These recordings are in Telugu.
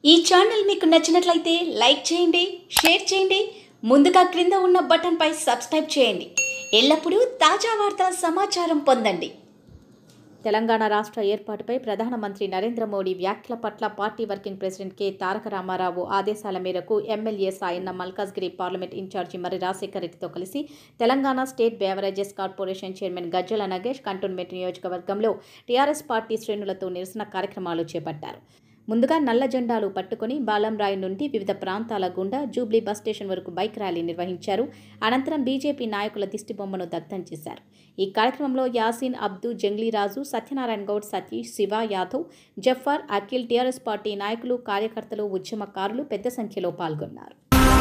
ఈ ఛానల్ మీకు నచ్చినట్లయితే లైక్ చేయండి షేర్ చేయండి ముందుగా క్రింద ఉన్న బటన్పై సబ్స్క్రైబ్ చేయండి ఎల్లప్పుడూ తాజా వార్తల సమాచారం పొందండి తెలంగాణ రాష్ట్ర ఏర్పాటుపై ప్రధానమంత్రి నరేంద్ర మోడీ వ్యాఖ్యల పట్ల party working president K Taraka Rama Rao ఆదేశాల మేరకు MLA Sayanna Malkajgiri parliament incharge Marri Rajasekhar రెడ్డితో కలిసి Telangana state beverages corporation chairman Gajjala Nagesh cantonment నియోజకవర్గంలో టీఆర్ఎస్ పార్టీ శ్రేణులతో నిరసన కార్యక్రమాలు చేపట్టారు ముందుగా నల్ల జెండాలు పట్టుకుని బాలంరాయ్ నుండి వివిధ ప్రాంతాల గుండా జూబ్లీ బస్ స్టేషన్ వరకు బైక్ ర్యాలీ నిర్వహించారు అనంతరం బీజేపీ నాయకుల దిష్టిబొమ్మను దగ్ధం చేశారు ఈ కార్యక్రమంలో యాసీన్ అబ్దు జంగ్లీరాజు సత్యనారాయణ గౌడ్ సతీష్ శివ యాదవ్ జఫర్ అఖిల్ టీఆర్ఎస్ పార్టీ నాయకులు కార్యకర్తలు ఉద్యమకారులు పెద్ద సంఖ్యలో పాల్గొన్నారు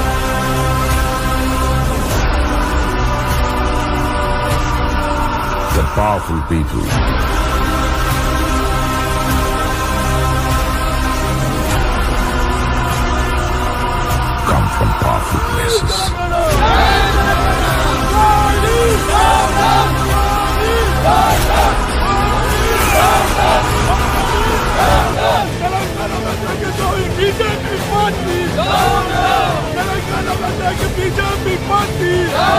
the powerful people. Come from powerful places. BJP party Telangana ప్రజలకు బీజేపీ పార్టీ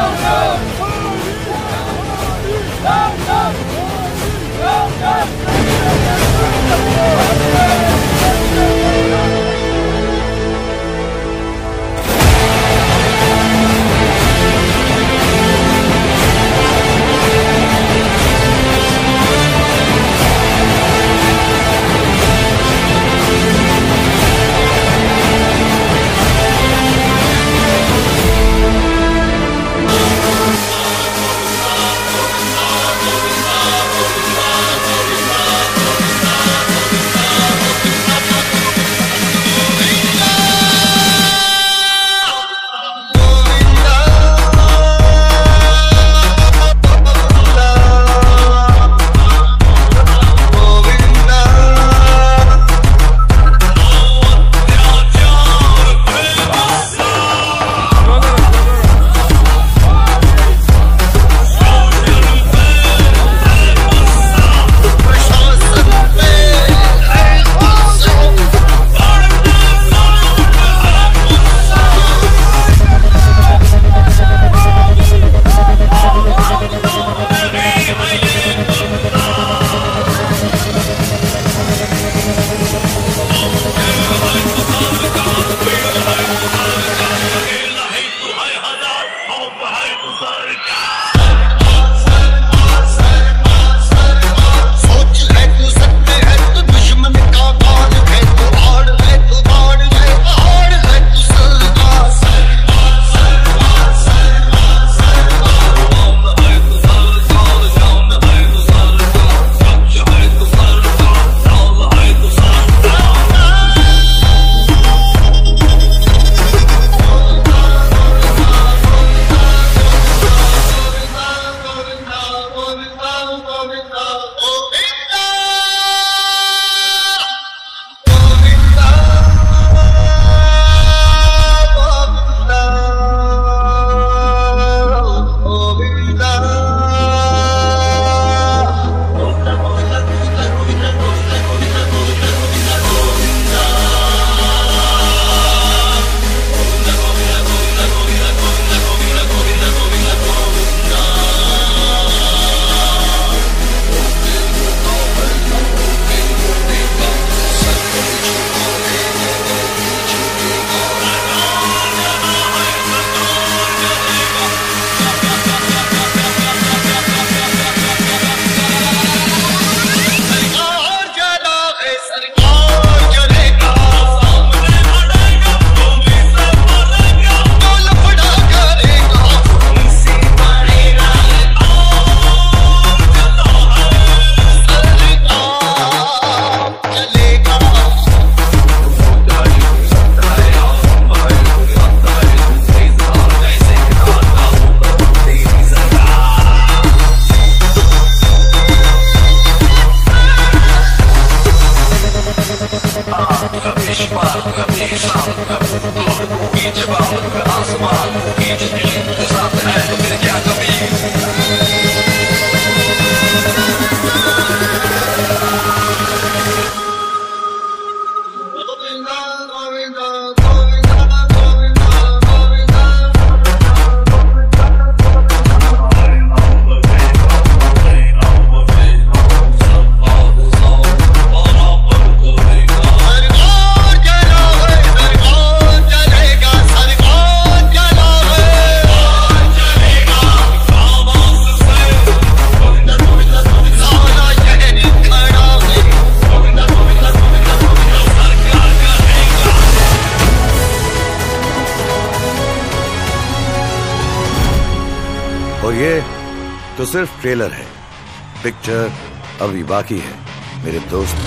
सोच है तू सत्य है तू दुश्मन का बाण है तू आड़ है तू बाण है आड़ है तू सरदार सरदार सरदार सरदार सरदार कौन है तू सरदार कौन है तू सरदार सच है तू सरदार कौन है तू सरदार सरकार जला है सरकार जलेगा सामने लड़ेगा गोली से मरेगा गोल फटा करेगा उनसे मरेगा और जला है सरकार जलेगा गोविंदा तो सिर्फ ट्रेलर है पिक्चर अभी बाकी है मेरे दोस्त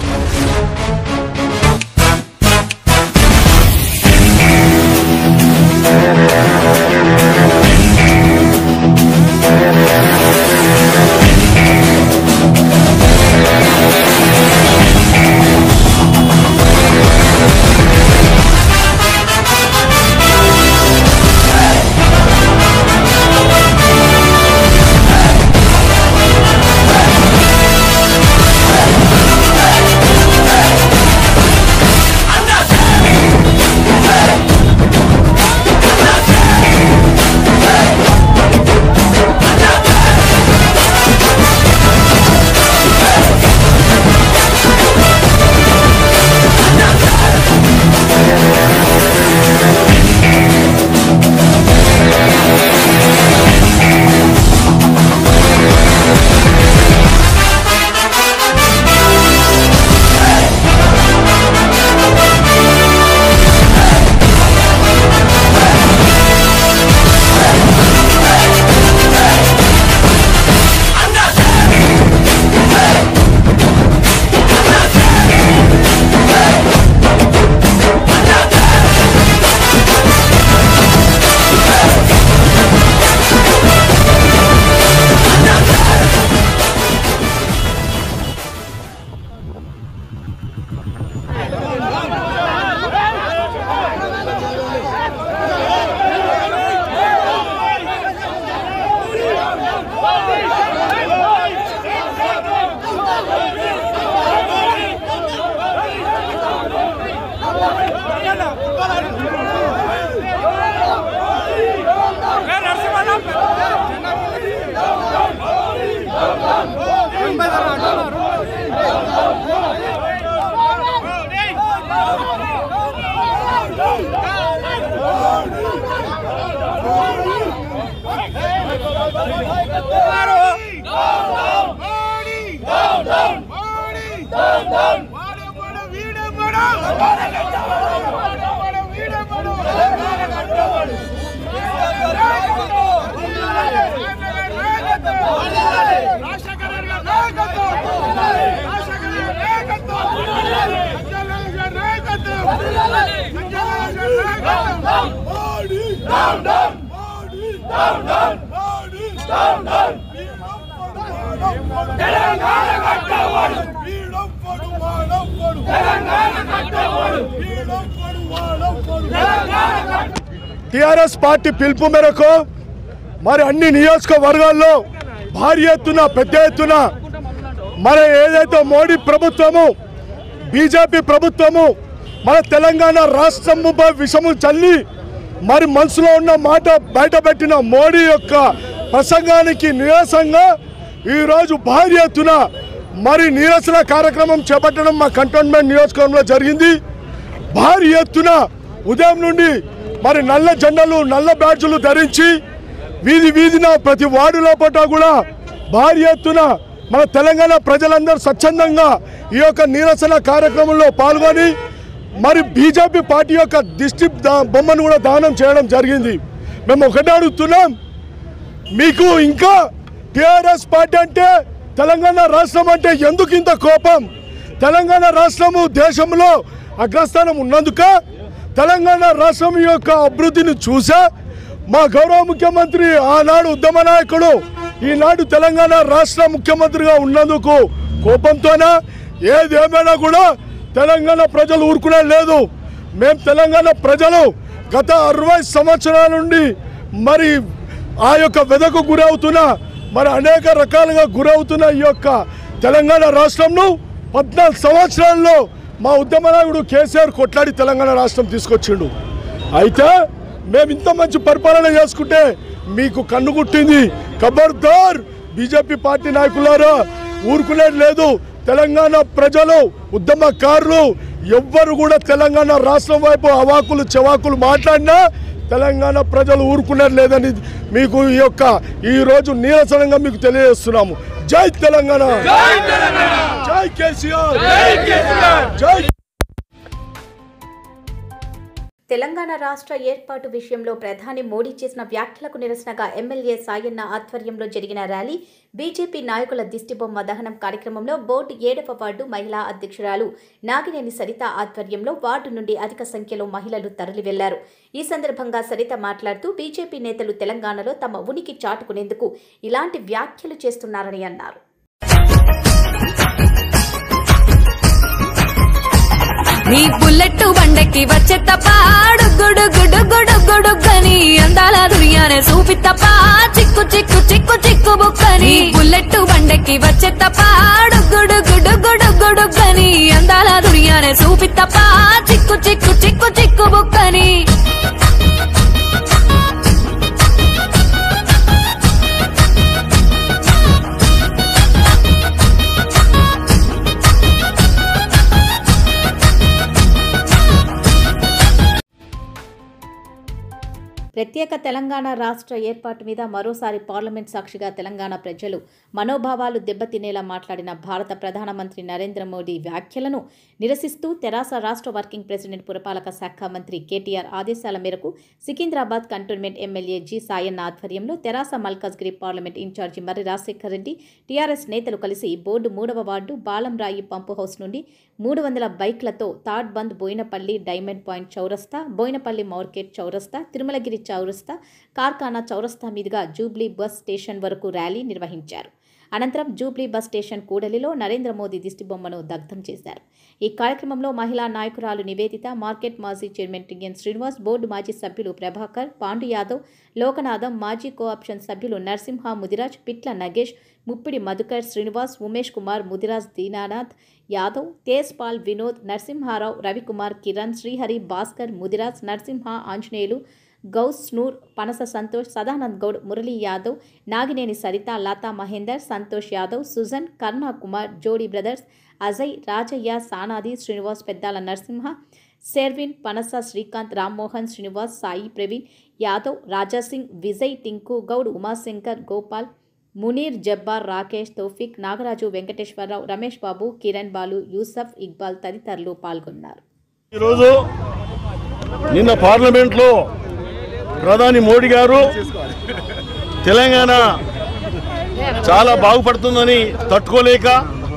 టిఆర్ఎస్ పార్టీ పిలుపు మేరకు మరి అన్ని నియోజకవర్గాల్లో భారీ ఎత్తున పెద్ద ఎత్తున మరి ఏదైతే మోడీ ప్రభుత్వము బీజేపీ ప్రభుత్వము మన తెలంగాణ రాష్ట్రముపై విషము చల్లి మరి మనసులో ఉన్న మాట బయటపెట్టిన మోడీ యొక్క ప్రసంగానికి నిరసంగా ఈరోజు భారీ ఎత్తున మరి నిరసన కార్యక్రమం చేపట్టడం మా కంటోన్మెంట్ నియోజకవర్గంలో జరిగింది భారీ ఎత్తున ఉదయం నుండి మరి నల్ల జెండాలు నల్ల బ్యాడ్జులు ధరించి వీధి వీధిన ప్రతి వార్డు లోపల కూడా భారీ ఎత్తున మన తెలంగాణ ప్రజలందరూ స్వచ్ఛందంగా ఈ యొక్క నిరసన కార్యక్రమంలో పాల్గొని మరి బీజేపీ పార్టీ యొక్క దిష్టి దా- బొమ్మను కూడా దానం చేయడం జరిగింది మేము ఒకటే అడుగుతున్నాం మీకు ఇంకా టిఆర్ఎస్ పార్టీ అంటే తెలంగాణ రాష్ట్రం అంటే ఎందుకు ఇంత కోపం తెలంగాణ రాష్ట్రము దేశంలో అగ్రస్థానం ఉన్నందుక తెలంగాణ రాష్ట్రం యొక్క అభివృద్ధిని చూసా మా గౌరవ ముఖ్యమంత్రి ఆనాడు ఉద్యమ నాయకుడు ఈనాడు తెలంగాణ రాష్ట్ర ముఖ్యమంత్రిగా ఉన్నందుకు కోపంతోనా ఏదేమైనా కూడా తెలంగాణ ప్రజలు ఊరుకునే లేదు మేము తెలంగాణ ప్రజలు గత అరవై సంవత్సరాల నుండి మరి ఆ యొక్క వెదకు గురవుతున్న మరి అనేక రకాలుగా గురవుతున్న ఈ యొక్క తెలంగాణ రాష్ట్రంను పద్నాలుగు సంవత్సరాల్లో మా ఉద్యమ నాయకుడు కేసీఆర్ కొట్లాడి తెలంగాణ రాష్ట్రం తీసుకొచ్చిండు అయితే మేము ఇంత మంచి పరిపాలన చేసుకుంటే మీకు కన్ను కుట్టింది ఖబర్దార్ బీజేపీ పార్టీ నాయకులారా ఊరుకునేది లేదు తెలంగాణ ప్రజలు ఉద్యమకారులు ఎవ్వరు కూడా తెలంగాణ రాష్ట్రం వైపు అవాకులు చెవాకులు మాట్లాడినా తెలంగాణ ప్రజలు ఊరుకునేది లేదని మీకు ఈ యొక్క ఈ రోజు నీరసనంగా మీకు తెలియజేస్తున్నాము జై తెలంగాణ జై కేసీఆర్ జై తెలంగాణ రాష్ట్ర ఏర్పాటు విషయంలో ప్రధాని మోడీ చేసిన వ్యాఖ్యలకు నిరసనగా ఎమ్మెల్యే సాయన్న ఆధ్వర్యంలో జరిగిన ర్యాలీ బీజేపీ నాయకుల దిష్టిబొమ్మ దహనం కార్యక్రమంలో బోర్డు ఏడవ వార్డు మహిళా అధ్యక్షురాలు నాగినేని సరిత ఆధ్వర్యంలో వార్డు నుండి అధిక సంఖ్యలో మహిళలు తరలి వెళ్లారు ఈ సందర్భంగా సరిత మాట్లాడుతూ బీజేపీ నేతలు తెలంగాణలో తమ ఉనికి చాటుకునేందుకు ఇలాంటి వ్యాఖ్యలు చేస్తున్నారని అన్నారు నీ బుల్లెట్ బండకి వచ్చే తప్ప గుడు గుడు గుడు గుడు గని అందాల దునియానే చూపి తప్ప చిక్కు చిక్కు చిక్కు చిక్కు బుక్కని బుల్లెట్ బండకి వచ్చే తప్ప గుడు గుడు గుడు గుడు గని అందాల దునియానే చూపి తప్ప చిక్కు చిక్కు చిక్కు చిక్కు బుక్కని ప్రత్యేక తెలంగాణ రాష్ట్ర ఏర్పాటు మీద మరోసారి పార్లమెంట్ సాక్షిగా తెలంగాణ ప్రజలు మనోభావాలు దెబ్బతినేలా మాట్లాడిన భారత ప్రధానమంత్రి నరేంద్ర మోడీ వ్యాఖ్యలను నిరసిస్తూ తెరాస రాష్ట్ర వర్కింగ్ ప్రెసిడెంట్ పురపాలక శాఖ మంత్రి కేటీఆర్ ఆదేశాల మేరకు Secunderabad cantonment MLA G Sayanna ఆధ్వర్యంలో తెరాస Malkajgiri parliament incharge Marri Rajasekhar Reddy TRS నేతలు కలిసి బోర్డు మూడవ వార్డు బాలంరాయి పంపు హౌస్ నుండి మూడు వందల బైక్లతో తాడ్ బంద్ బోయినపల్లి డైమండ్ పాయింట్ చౌరస్తా బోయినపల్లి మార్కెట్ చౌరస్తా తిరుమలగిరి చౌరస్తా కార్ఖానా చౌరస్తా మీదుగా జూబ్లీ బస్ స్టేషన్ వరకు ర్యాలీ నిర్వహించారు అనంతరం జూబ్లీ బస్ స్టేషన్ కూడలిలో నరేంద్ర మోదీ దిష్టిబొమ్మను దగ్ధం చేశారు ఈ కార్యక్రమంలో మహిళా నాయకురాలు నివేదిత మార్కెట్ మాజీ చైర్మన్ టిఎన్ శ్రీనివాస్ బోర్డు మాజీ సభ్యులు ప్రభాకర్ పాండు యాదవ్ లోకనాథం మాజీ కోఆప్షన్ సభ్యులు నరసింహ ముదిరాజ్ పిట్ల నగేష్ ముప్పిడి మధుకర్ శ్రీనివాస్ ఉమేష్ కుమార్ ముదిరాజ్ దీనానాథ్ యాదవ్ తేజ్ పాల్ వినోద్ నరసింహారావు రవికుమార్ కిరణ్ శ్రీహరి భాస్కర్ ముదిరాజ్ నరసింహ ఆంజనేయులు గౌస్ నూర్ పనస సంతోష్ సదానంద్ గౌడ్ మురళీ యాదవ్ నాగినేని సరిత లతా మహేందర్ సంతోష్ యాదవ్ సుజన్ కరుణా కుమార్ జోడీ బ్రదర్స్ అజయ్ రాజయ్య సానాది శ్రీనివాస్ పెద్దాల నరసింహ శెర్విన్ పనస శ్రీకాంత్ రామ్మోహన్ శ్రీనివాస్ సాయి ప్రవీణ్ యాదవ్ రాజాసింగ్ విజయ్ టింకు గౌడ్ ఉమాశంకర్ గోపాల్ మునీర్ జబ్బార్ రాకేష్ తౌఫిక్ నాగరాజు వెంకటేశ్వరరావు రమేష్ బాబు కిరణ్ బాలు యూసఫ్ ఇక్బాల్ తదితరులు పాల్గొన్నారు ఈరోజు నిన్న పార్లమెంట్లో ప్రధాని మోడీ గారు తెలంగాణ చాలా బాగుపడుతుందని తట్టుకోలేక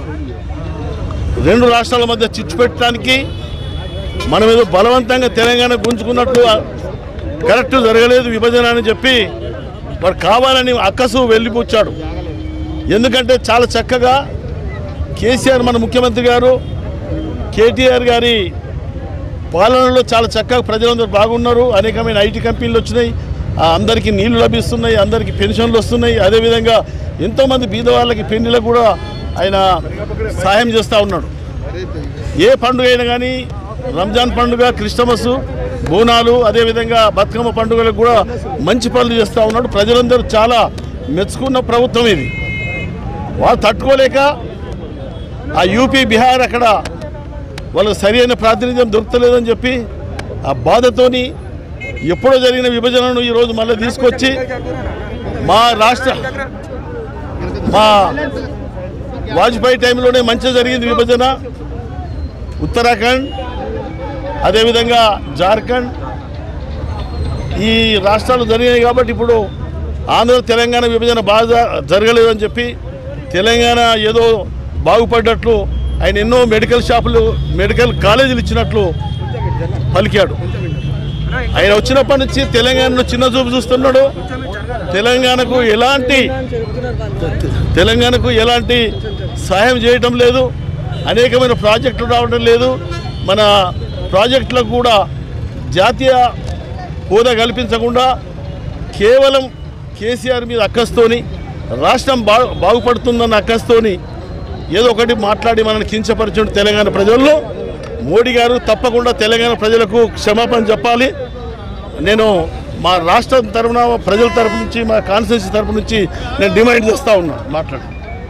రెండు రాష్ట్రాల మధ్య చిచ్చు పెట్టడానికి మనం ఏదో బలవంతంగా తెలంగాణ గుంజుకున్నట్టు కరెక్ట్ జరగలేదు విభజన అని చెప్పి వాడు కావాలని అక్కసు వెళ్ళిపుచ్చాడు ఎందుకంటే చాలా చక్కగా కేసీఆర్ మన ముఖ్యమంత్రి గారు కేటీఆర్ గారి పాలనలో చాలా చక్కగా ప్రజలందరూ బాగున్నారు అనేకమైన ఐటీ కంపెనీలు వచ్చినాయి ఆ అందరికీ నీళ్లు లభిస్తున్నాయి అందరికీ పెన్షన్లు వస్తున్నాయి అదేవిధంగా ఎంతోమంది బీద వాళ్ళకి పెళ్లిలకు కూడా ఆయన సహాయం చేస్తూ ఉన్నాడు ఏ పండుగ అయినా కానీ రంజాన్ పండుగ క్రిస్టమస్ బోనాలు అదేవిధంగా బతుకమ్మ పండుగలకు కూడా మంచి పనులు చేస్తూ ఉన్నాడు ప్రజలందరూ చాలా మెచ్చుకున్న ప్రభుత్వం ఇది వాళ్ళు తట్టుకోలేక ఆ యూపీ బీహార్ అక్కడ వాళ్ళకి సరి అయిన ప్రాతినిధ్యం దొరకలేదని చెప్పి ఆ బాధతోని ఎప్పుడో జరిగిన విభజనను ఈరోజు మళ్ళీ తీసుకొచ్చి మా రాష్ట్ర మా వాజ్పేయి టైంలోనే మంచిగా జరిగింది విభజన ఉత్తరాఖండ్ అదేవిధంగా జార్ఖండ్ ఈ రాష్ట్రాలు జరిగాయి కాబట్టి ఇప్పుడు ఆంధ్ర తెలంగాణ విభజన బాగా జరగలేదని చెప్పి తెలంగాణ ఏదో బాగుపడ్డట్లు ఆయన ఎన్నో మెడికల్ షాపులు మెడికల్ కాలేజీలు ఇచ్చినట్లు పలికాడు ఆయన వచ్చినప్పటి నుంచి తెలంగాణను చిన్న చూపు చూస్తున్నాడు తెలంగాణకు ఎలాంటి తెలంగాణకు ఎలాంటి సహాయం చేయటం లేదు అనేకమైన ప్రాజెక్టులు రావడం లేదు మన ప్రాజెక్టులకు కూడా జాతీయ హోదా కల్పించకుండా కేవలం కేసీఆర్ మీద అక్కస్తోని రాష్ట్రం బా బాగుపడుతుందన్న అక్కస్తోని ఏదో ఒకటి మాట్లాడి మనల్ని కించపరిచిన తెలంగాణ ప్రజల్లో మోడీ గారు తప్పకుండా తెలంగాణ ప్రజలకు క్షమాపణ చెప్పాలి నేను మా రాష్ట్రం తరఫున ప్రజల తరపు నుంచి మా కాన్స్టిట్యూన్సీ తరపు నుంచి నేను డిమాండ్ చేస్తూ ఉన్నా మాట్లాడు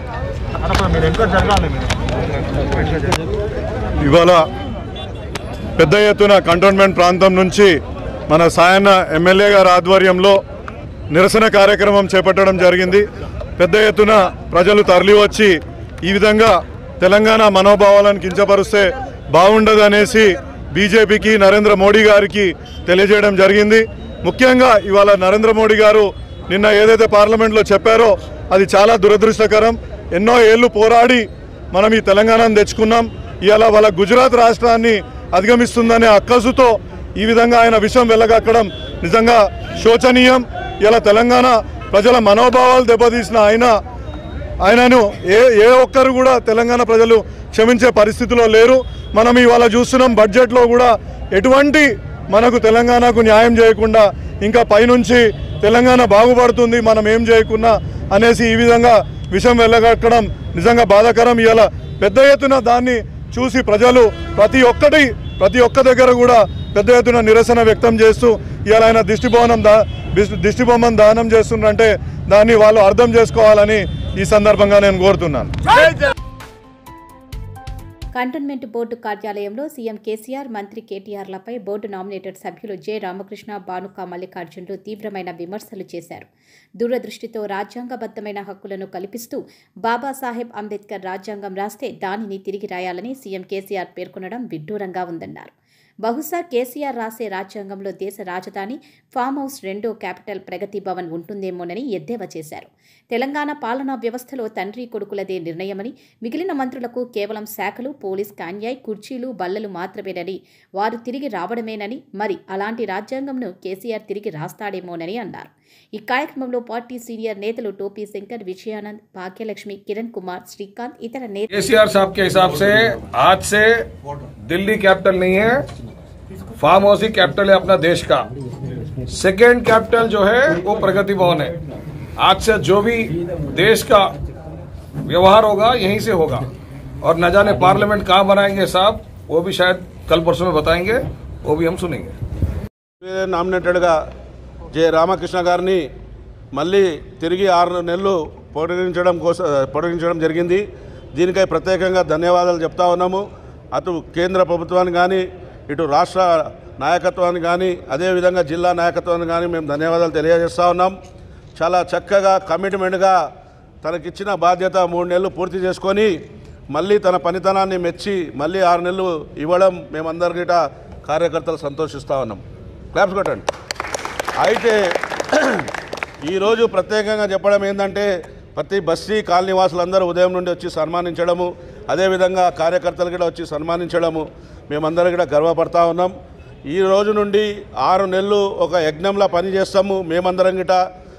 ఇవాళ పెద్ద ఎత్తున కంటోన్మెంట్ ప్రాంతం నుంచి మన సాయన్న ఎమ్మెల్యే గారి ఆధ్వర్యంలో నిరసన కార్యక్రమం చేపట్టడం జరిగింది పెద్ద ఎత్తున ప్రజలు తరలి వచ్చి ఈ విధంగా తెలంగాణ మనోభావాలను కించపరుస్తే బాగుండదు అనేసి బీజేపీకి నరేంద్ర మోడీ గారికి తెలియజేయడం జరిగింది ముఖ్యంగా ఇవాళ నరేంద్ర మోడీ గారు నిన్న ఏదైతే పార్లమెంట్లో చెప్పారో అది చాలా దురదృష్టకరం ఎన్నో ఏళ్ళు పోరాడి మనం ఈ తెలంగాణను తెచ్చుకున్నాం ఇవాళ వాళ్ళ గుజరాత్ రాష్ట్రాన్ని అధిగమిస్తుందనే అక్కసుతో ఈ విధంగా ఆయన విషయం వెళ్ళగక్కడం నిజంగా శోచనీయం ఇలా తెలంగాణ ప్రజల మనోభావాలు దెబ్బతీసిన ఆయన ఆయనను ఏ ఏ ఒక్కరు కూడా తెలంగాణ ప్రజలు క్షమించే పరిస్థితిలో లేరు మనం ఇవాళ చూస్తున్నాం బడ్జెట్లో కూడా ఎటువంటి మనకు తెలంగాణకు న్యాయం చేయకుండా ఇంకా పైనుంచి తెలంగాణ బాగుపడుతుంది మనం ఏం చేయకున్నా అనేసి ఈ విధంగా విషయం వెళ్ళగక్కడం నిజంగా బాధాకరం ఇవాళ పెద్ద ఎత్తున దాన్ని చూసి ప్రజలు ప్రతి ఒక్కటి ప్రతి ఒక్క దగ్గర కూడా పెద్ద ఎత్తున నిరసన వ్యక్తం చేస్తూ ఇవాళ ఆయన దిష్టిబోనం దా దిష్టిబొమ్మను దానం చేస్తున్నారంటే దాన్ని వాళ్ళు అర్థం చేసుకోవాలని ఈ సందర్భంగా నేను కోరుతున్నాను కంటోన్మెంట్ బోర్డు కార్యాలయంలో సీఎం కేసీఆర్ మంత్రి కేటీఆర్లపై బోర్డు నామినేటెడ్ సభ్యులు జె రామకృష్ణ బానుక మల్లికార్జునులు తీవ్రమైన విమర్శలు చేశారు దూరదృష్టితో రాజ్యాంగబద్ధమైన హక్కులను కల్పిస్తూ బాబాసాహెబ్ అంబేద్కర్ రాజ్యాంగం రాస్తే దానిని తిరిగి రాయాలని సీఎం కేసీఆర్ పేర్కొనడం విడ్డూరంగా ఉందన్నారు బహుశా కేసీఆర్ రాసే రాజ్యాంగంలో దేశ రాజధాని ఫామ్ హౌస్ రెండో క్యాపిటల్ ప్రగతి భవన్ ఉంటుందేమోనని ఎద్దేవా చేశారు తెలంగాణ పాలనా వ్యవస్థలో తండ్రి కొడుకులదే నిర్ణయమని మిగిలిన మంత్రులకు కేవలం శాఖలు పోలీస్ కాన్యాయ్ కుర్చీలు బల్లలు మాత్రమేనని వారు తిరిగి రావడమేనని మరి అలాంటి రాజ్యాంగంను కేసీఆర్ తిరిగి రాస్తాడేమోనని అన్నారు ఈ కార్యక్రమంలో పార్టీ సీనియర్ నేతలు టోపీ శంకర్ విజయానంద్ భాగ్యలక్ష్మి కిరణ్ కుమార్ శ్రీకాంత్ ఇతర నేతలు केसीआर साहब के हिसाब से आज से दिल्ली कैपिटल नहीं है फार्म हाउस ही कैपिटल है अपना देश का सेकेंड कैपिटल जो है वो प्रगति भवन है आज से जो भी देश का व्यवहार होगा यहीं से होगा और न जाने पार्लियामेंट कहाँ बनाएंगे साहब वो भी शायद कल परसों में बताएंगे वो भी हम सुनेंगे నామినేటెడ్గా జె రామకృష్ణ గారిని మళ్ళీ తిరిగి ఆరు నెలలు పొడిగించడం కోసం పొడిగించడం జరిగింది దీనికై ప్రత్యేకంగా ధన్యవాదాలు చెప్తా ఉన్నాము అటు కేంద్ర ప్రభుత్వానికి కానీ ఇటు రాష్ట్ర నాయకత్వానికి కానీ అదేవిధంగా జిల్లా నాయకత్వానికి కానీ మేము ధన్యవాదాలు తెలియజేస్తూ ఉన్నాం చాలా చక్కగా కమిట్మెంట్గా తనకిచ్చిన బాధ్యత మూడు నెలలు పూర్తి చేసుకొని మళ్ళీ తన పనితనాన్ని మెచ్చి మళ్ళీ ఆరు నెలలు ఇవ్వడం మేమందరికీ కార్యకర్తలు సంతోషిస్తూ ఉన్నాం క్లాప్స్ కొట్టండి అయితే ఈరోజు ప్రత్యేకంగా చెప్పడం ఏంటంటే ప్రతి బస్తీ కాలనీ వాసులందరూ ఉదయం నుండి వచ్చి సన్మానించడము అదేవిధంగా కార్యకర్తలు కూడా వచ్చి సన్మానించడము మేమందరం కూడా గర్వపడతా ఉన్నాం ఈ రోజు నుండి ఆరు నెలలు ఒక యజ్ఞంలా పనిచేస్తాము మేమందరం గిట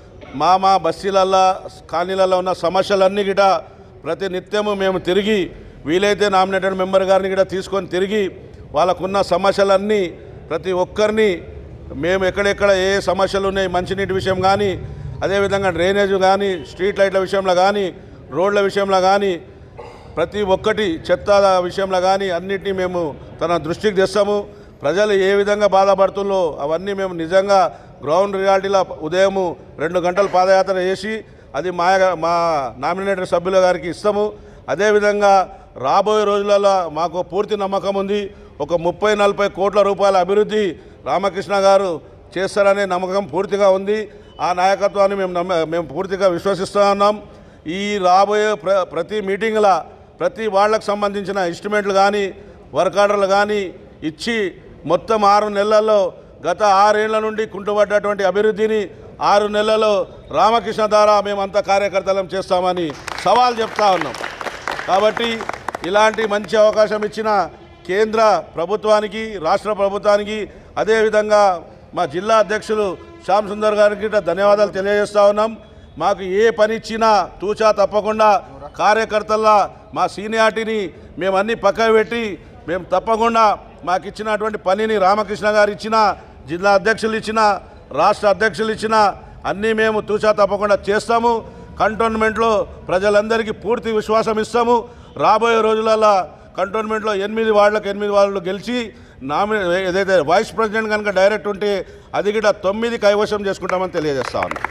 మా మా బస్తీలల్లో కాలనీలలో ఉన్న సమస్యలన్నీ గిట ప్రతి నిత్యము మేము తిరిగి వీలైతే నామినేటెడ్ మెంబర్ గారిని కూడా తీసుకొని తిరిగి వాళ్ళకున్న సమస్యలన్నీ ప్రతి ఒక్కరిని మేము ఎక్కడెక్కడ ఏ సమస్యలు ఉన్నాయి మంచినీటి విషయం కానీ అదేవిధంగా డ్రైనేజ్ కానీ స్ట్రీట్ లైట్ల విషయంలో కానీ రోడ్ల విషయంలో కానీ ప్రతి ఒక్కటి చెత్త విషయంలో కానీ అన్నిటినీ మేము తన దృష్టికి తెస్తాము ప్రజలు ఏ విధంగా బాధపడుతుందో అవన్నీ మేము నిజంగా గ్రౌండ్ రియాలిటీలో ఉదయము రెండు గంటలు పాదయాత్ర చేసి అది మా మా నామినేటెడ్ సభ్యుల గారికి ఇస్తాము అదేవిధంగా రాబోయే రోజులలో మాకు పూర్తి నమ్మకం ఉంది ఒక ముప్పై నలభై కోట్ల రూపాయల అభివృద్ధి రామకృష్ణ గారు చేస్తారనే నమ్మకం పూర్తిగా ఉంది ఆ నాయకత్వాన్ని మేము నమ్మ మేము పూర్తిగా విశ్వసిస్తూ ఉన్నాం ఈ రాబోయే ప్ర ప్రతి మీటింగ్ల ప్రతి వాళ్ళకు సంబంధించిన ఇన్స్ట్రుమెంట్లు కానీ వర్క్ ఆర్డర్లు కానీ ఇచ్చి మొత్తం ఆరు నెలల్లో గత ఆరేళ్ల నుండి కుంటుపడ్డటువంటి అభివృద్ధిని ఆరు నెలల్లో రామకృష్ణ ద్వారా మేమంతా కార్యకర్తలం చేస్తామని సవాల్ చెప్తా ఉన్నాం కాబట్టి ఇలాంటి మంచి అవకాశం ఇచ్చిన కేంద్ర ప్రభుత్వానికి రాష్ట్ర ప్రభుత్వానికి అదేవిధంగా మా జిల్లా అధ్యక్షులు శ్యామ్ సుందర్ గారికి కూడా ధన్యవాదాలు తెలియజేస్తా ఉన్నాం మాకు ఏ పని ఇచ్చినా తూచా తప్పకుండా కార్యకర్తల్లా మా సీనియారిటీని మేము అన్ని పక్కకు పెట్టి మేము తప్పకుండా మాకు ఇచ్చినటువంటి పనిని రామకృష్ణ గారు ఇచ్చిన జిల్లా అధ్యక్షులు ఇచ్చిన రాష్ట్ర అధ్యక్షులు ఇచ్చిన అన్నీ మేము తూచా తప్పకుండా చేస్తాము కంటోన్మెంట్లో ప్రజలందరికీ పూర్తి విశ్వాసం ఇస్తాము రాబోయే రోజులలో కంటోన్మెంట్లో ఎనిమిది వాళ్ళకు ఎనిమిది వాళ్ళు గెలిచి నామి ఏదైతే వైస్ ప్రెసిడెంట్ కనుక డైరెక్ట్ ఉంటే అది కూడా తొమ్మిది కైవశం చేసుకుంటామని తెలియజేస్తా ఉన్నాం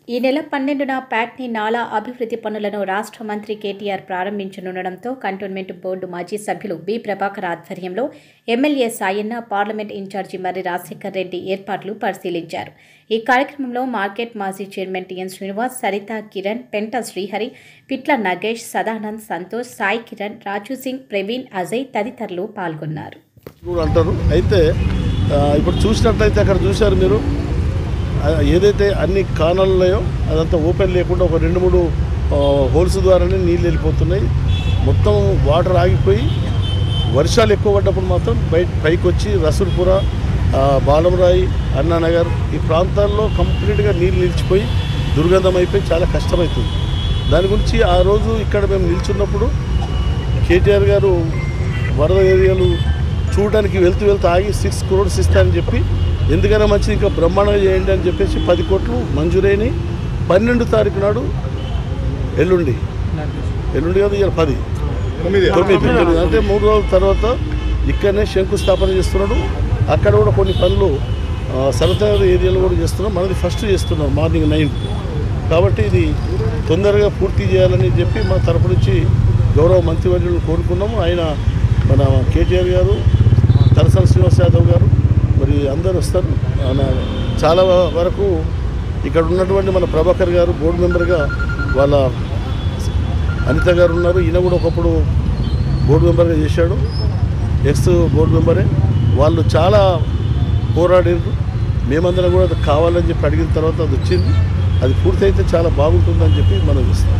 ఈ నెల పన్నెండున ప్యాట్ని నాలా అభివృద్ధి పనులను రాష్ట్ర మంత్రి కేటీఆర్ ప్రారంభించనుండడంతో కంటోన్మెంట్ బోర్డు మాజీ సభ్యులు బి ప్రభాకర్ ఆధ్వర్యంలో MLA Sayanna parliament incharge Marri Rajasekhar Reddy ఏర్పాట్లు పరిశీలించారు ఈ కార్యక్రమంలో మార్కెట్ మాజీ చైర్మన్ టిఎన్ శ్రీనివాస్ సరిత కిరణ్ పెంట శ్రీహరి పిట్ల నగేష్ సదానంద్ సంతోష్ సాయి కిరణ్ రాజు సింగ్ ప్రవీణ్ అజయ్ తదితరులు పాల్గొన్నారు కూడా అంటారు అయితే ఆ, ఇప్పుడు చూసినట్లయితే అక్కడ చూశారు మీరు ఆ, ఏదైతే అన్ని కానాలు ఉన్నాయో అదంతా ఓపెన్ లేకుండా ఒక రెండు మూడు ఆ, హోల్స్ ద్వారానే నీళ్ళు వెళ్ళిపోతున్నాయి మొత్తం వాటర్ ఆగిపోయి వర్షాలు ఎక్కువ పడ్డప్పుడు మాత్రం బయట పైకి వచ్చి రసూల్పుర ఆ, బాలంరాయి అన్నానగర్ ఈ ప్రాంతాల్లో కంప్లీట్గా నీళ్ళు నిలిచిపోయి దుర్గంధం అయిపోయి చాలా కష్టమవుతుంది దాని గురించి ఆ రోజు ఇక్కడ మేము నిల్చున్నప్పుడు కేటీఆర్ గారు వరద ఏరియాలు చూడడానికి వెళ్తూ వెళ్తూ ఆగి సిక్స్ క్రోడ్స్ ఇస్తానని చెప్పి ఎందుకైనా మంచిది ఇంకా బ్రహ్మాండంగా చేయండి అని చెప్పేసి పది కోట్లు మంజూరైనవి పన్నెండు తారీఖు నాడు ఎల్లుండి ఎల్లుండి కాదు ఇవాళ పది తొమ్మిది తొమ్మిది అంటే మూడు రోజుల తర్వాత ఇక్కడనే శంకుస్థాపన చేస్తున్నాడు అక్కడ కూడా కొన్ని పనులు ఆ, సరదాగా ఏరియాలో కూడా చేస్తున్నాం మనది ఫస్ట్ చేస్తున్నాం మార్నింగ్ నైన్ కాబట్టి ఇది తొందరగా పూర్తి చేయాలని చెప్పి మా తరపు నుంచి గౌరవ మంత్రివర్యులు కోరుకున్నాము ఆయన మన కేటీఆర్ గారు తలసాని శ్రీనివాస్ యాదవ్ గారు మరి అందరు వస్తారు ఆయన చాలా వరకు ఇక్కడ ఉన్నటువంటి మన ప్రభాకర్ గారు బోర్డు మెంబర్గా వాళ్ళ అనిత గారు ఉన్నారు ఈయన కూడా ఒకప్పుడు బోర్డు మెంబర్గా చేశాడు ఎక్స్ బోర్డు మెంబరే వాళ్ళు చాలా పోరాడారు మేమందరం కూడా అది కావాలని చెప్పి అడిగిన తర్వాత అది వచ్చింది అది పూర్తయితే చాలా బాగుంటుందని చెప్పి మనం ఇస్తాం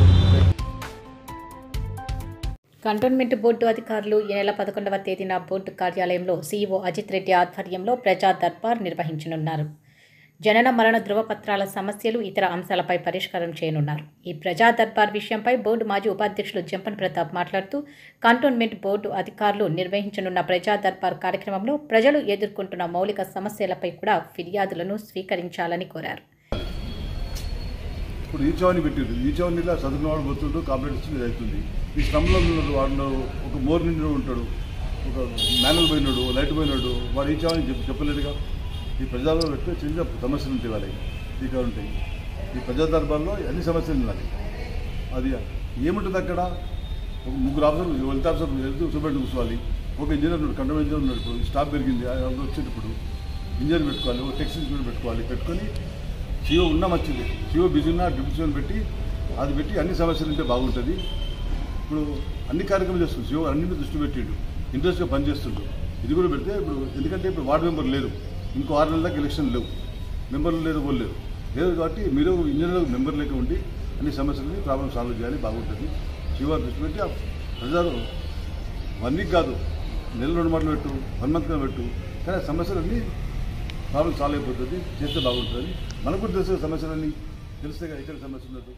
కంటోన్మెంట్ బోర్డు అధికారులు ఈ నెల పదకొండవ తేదీన బోర్డు కార్యాలయంలో సీఈఓ అజిత్ రెడ్డి ఆధ్వర్యంలో ప్రజా దర్బార్ నిర్వహించనున్నారు జనన మరణ ధృవపత్రాల సమస్యలు ఇతర అంశాలపై పరిష్కారం చేయనున్నారు ఈ ప్రజా దర్బార్ విషయంపై బోర్డు మాజీ ఉపాధ్యక్షులు జంపన్ ప్రతాప్ మాట్లాడుతూ కంటోన్మెంట్ బోర్డు అధికారులు నిర్వహించనున్న ప్రజా దర్బార్ కార్యక్రమంలో ప్రజలు ఎదుర్కొంటున్న మౌలిక సమస్యలపై కూడా ఫిర్యాదులను స్వీకరించాలని కోరారు ఇప్పుడు ఈ చౌని పెట్టింది ఈ చౌని ఇలా చదువుకున్న వాడు పోతుండు కాంపిటేషన్ ఇది అవుతుంది ఈ శ్రమలో ఉన్నాడు వాడు ఒక మోర్ నిండి ఉంటాడు ఒక మ్యానువల్ పోయినాడు లైట్ పోయినాడు వాడు ఈ చౌని చెప్ప చెప్పలేదుగా ఈ ప్రజల్లో పెడితే చిన్న సమస్యలు ఉంటాయి వాళ్ళకి ఇక్కడ ఉంటాయి ఈ ప్రజా దర్బార్లో అన్ని సమస్యలు ఉన్నాయి అది ఏముంటుంది అక్కడ ఒక ముగ్గురు ఆఫీసర్లు హెల్త్ ఆఫీసర్ వెళ్తూ చూపెట్టి కూర్చోవాలి ఒక ఇంజనీర్ ఉన్నాడు కంట్రోల్ ఇంజనీర్ ఉన్నాడు ఇప్పుడు స్టాఫ్ పెరిగింది అది వచ్చేటప్పుడు ఇంజనీర్ పెట్టుకోవాలి ఒక టెక్సీ పెట్టుకోవాలి పెట్టుకొని సిఓ ఉన్నా మంచిది సిఓ బిజీ ఉన్నా డిప్యూషన్ పెట్టి అది పెట్టి అన్ని సమస్యలు ఉంటే బాగుంటుంది ఇప్పుడు అన్ని కార్యక్రమాలు చేస్తుంది సిఓ అన్ని మీద దృష్టి పెట్టిండు ఇంట్రెస్ట్గా పనిచేస్తుండు ఇది కూడా పెడితే ఇప్పుడు ఎందుకంటే ఇప్పుడు వార్డు మెంబర్ లేరు ఇంకో ఆరు నెలల దాకా ఎలక్షన్ లేవు మెంబర్లు లేదు వాళ్ళు లేరు లేదు కాబట్టి మీరు ఇంజనీర్ మెంబర్ లేక ఉండి అన్ని సమస్యలని ప్రాబ్లమ్ సాల్వ్ చేయాలి బాగుంటుంది సిఓ దృష్టి పెట్టి ఆ ప్రజలు వన్ వీక్ కాదు నెల రెండు మాటలు పెట్టు వన్ మంత్ పెట్టు కానీ ఆ సమస్యలన్నీ ప్రాబ్లం సాల్వ్ అయిపోతుంది చేస్తే బాగుంటుంది మనకు కూడా తెలుసు సమస్యలన్నీ తెలిస్తే కదా ఎక్కడ సమస్య ఉన్నట్టు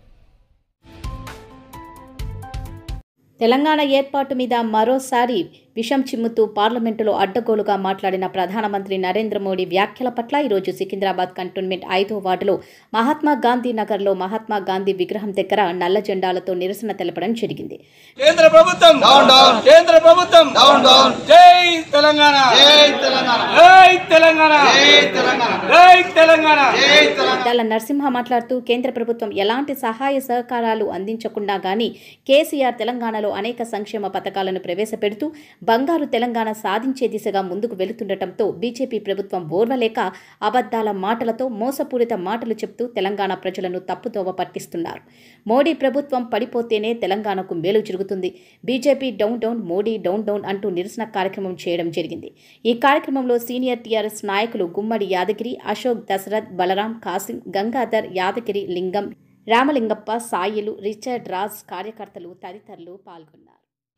తెలంగాణ ఏర్పాటు మీద మరోసారి విషం చిమ్ముతూ పార్లమెంటులో అడ్డగోలుగా మాట్లాడిన ప్రధానమంత్రి నరేంద్ర మోడీ వ్యాఖ్యల పట్ల ఈరోజు సికింద్రాబాద్ కంటోన్మెంట్ ఐదో వార్డులో మహాత్మా గాంధీ నగర్లో మహాత్మా గాంధీ విగ్రహం దగ్గర నల్ల జెండాలతో నిరసన తెలపడం జరిగింది కేంద్ర ప్రభుత్వం డౌన్ డౌన్ కేంద్ర ప్రభుత్వం డౌన్ డౌన్ జై తెలంగాణ జై తెలంగాణ జై తెలంగాణ జై తెలంగాణ జై తెలంగాణ జై దాల నరసింహ మాట్లాడుతూ కేంద్ర ప్రభుత్వం ఎలాంటి సహాయ సహకారాలు అందించకుండా గానీ కేసీఆర్ తెలంగాణలో అనేక సంక్షేమ పథకాలను ప్రవేశపెడుతూ బంగారు తెలంగాణ సాధించే దిశగా ముందుకు వెళుతుండటంతో బీజేపీ ప్రభుత్వం ఓర్వలేక అబద్ధాల మాటలతో మోసపూరిత మాటలు చెప్తూ తెలంగాణ ప్రజలను తప్పుదోవ పట్టిస్తున్నారు మోడీ ప్రభుత్వం పడిపోతేనే తెలంగాణకు మేలు జరుగుతుంది BJP down down Modi down down అంటూ నిరసన కార్యక్రమం చేయడం జరిగింది ఈ కార్యక్రమంలో సీనియర్ టీఆర్ఎస్ నాయకులు గుమ్మడి యాదగిరి అశోక్ దశరథ్ బలరాం కాసిం గంగాధర్ యాదగిరి లింగం రామలింగప్ప సాయిలు రిచర్డ్ రాజ్ కార్యకర్తలు తదితరులు పాల్గొన్నారు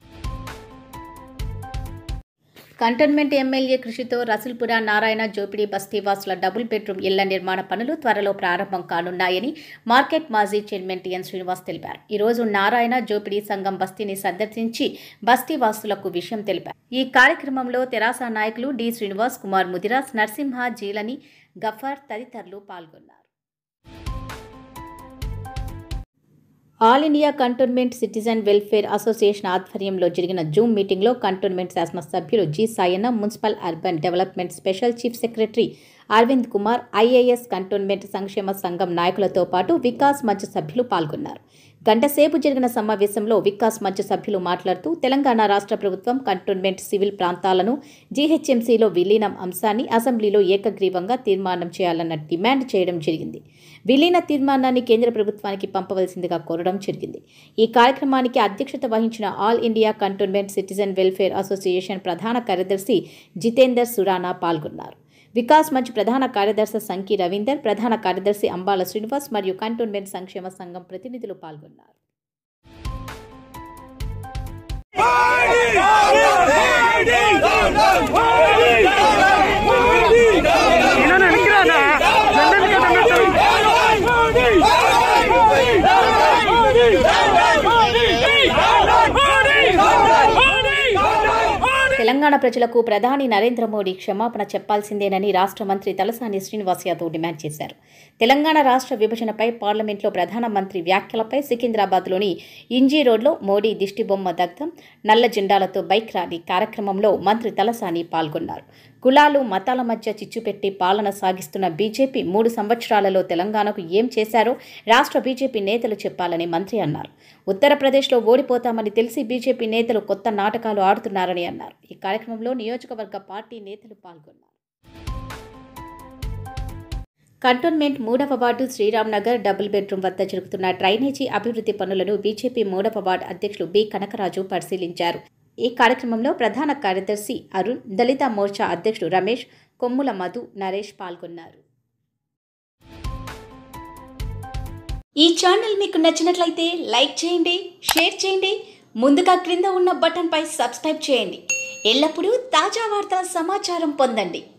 కంటోన్మెంట్ ఎమ్మెల్యే కృషితో రసుల్పుర నారాయణ జోపిడి బస్తీవాసుల డబుల్ బెడ్రూమ్ ఇళ్ల నిర్మాణ పనులు త్వరలో ప్రారంభం కానున్నాయని మార్కెట్ మాజీ చైర్మన్ టిఎన్ శ్రీనివాస్ తెలిపారు ఈ రోజు నారాయణ జోపిడి సంఘం బస్తీని సందర్శించి బస్తీవాసులకు విషయం తెలిపారు ఈ కార్యక్రమంలో తెరాస నాయకులు డి శ్రీనివాస్ కుమార్ ముదిరాజ్ నరసింహ జీలని గఫార్ తదితరులు పాల్గొన్నారు all India cantonment citizen welfare association ఆధ్వర్యంలో జరిగిన జూమ్ మీటింగ్లో కంటోన్మెంట్ శాసనసభ్యులు G Sayanna municipal urban development special chief secretary Aravind Kumar IAS cantonment సంక్షేమ సంఘం నాయకులతో పాటు వికాస్ మంచ్ సభ్యులు పాల్గొన్నారు గంటసేపు జరిగిన సమావేశంలో వికాస్ మంచ్ సభ్యులు మాట్లాడుతూ తెలంగాణ రాష్ట్ర ప్రభుత్వం కంటోన్మెంట్ సివిల్ ప్రాంతాలను జీహెచ్ఎంసీలో విలీనం అంశాన్ని అసెంబ్లీలో ఏకగ్రీవంగా తీర్మానం చేయాలన్న డిమాండ్ చేయడం జరిగింది విలీన తీర్మానాన్ని కేంద్ర ప్రభుత్వానికి పంపవలసిందిగా కోరడం జరిగింది ఈ కార్యక్రమానికి అధ్యక్షత వహించిన all India cantonment citizen welfare association ప్రధాన కార్యదర్శి జితేందర్ సురానా పాల్గొన్నారు వికాస్ మంచ్ ప్రధాన కార్యదర్శి సంకి రవీందర్ ప్రధాన కార్యదర్శి అంబాల శ్రీనివాస్ మరియు కంటోన్మెంట్ సంక్షేమ సంఘం ప్రతినిధులు పాల్గొన్నారు తెలంగాణ ప్రజలకు ప్రధాని నరేంద్ర మోడీ క్షమాపణ చెప్పాల్సిందేనని రాష్ట్ర మంత్రి తలసాని శ్రీనివాస్ యాదవ్ డిమాండ్ చేశారు తెలంగాణ రాష్ట్ర విభజనపై పార్లమెంట్లో ప్రధానమంత్రి వ్యాఖ్యలపై సికింద్రాబాద్లోని ఇంజీ రోడ్లో మోడీ దిష్టిబొమ్మ దగ్ధం నల్ల జెండాలతో బైక్ ర్యాలీ కార్యక్రమంలో మంత్రి తలసాని పాల్గొన్నారు కులాలు మతాల మధ్య చిచ్చుపెట్టి పాలన సాగిస్తున్న బీజేపీ మూడు సంవత్సరాలలో తెలంగాణకు ఏం చేశారో రాష్ట్ర బీజేపీ నేతలు చెప్పాలని మంత్రి అన్నారు ఉత్తరప్రదేశ్లో ఓడిపోతామని తెలిసి బీజేపీ నేతలు కొత్త నాటకాలు ఆడుతున్నారని అన్నారు ఈ కార్యక్రమంలో నియోజకవర్గ పార్టీ నేతలు పాల్గొన్నారు కంటోన్మెంట్ మూడవ ward Sriram Nagar double bedroom వద్ద జరుగుతున్న డ్రైనేజీ అభివృద్ధి పనులను బీజేపీ మూడవ వార్డు అధ్యక్షులు బి కనకరాజు పరిశీలించారు ఈ కార్యక్రమంలో ప్రధాన కార్యదర్శి అరుణ్ దళిత మోర్చా అధ్యక్షుడు రమేష్ కొమ్ముల మధు నరేష్ పాల్గొన్నారు ఈ ఛానల్ మీకు నచ్చినట్లయితే లైక్ చేయండి షేర్ చేయండి ముందుగా క్రింద ఉన్న బటన్పై సబ్స్క్రైబ్ చేయండి ఎల్లప్పుడూ తాజా వార్తల సమాచారం పొందండి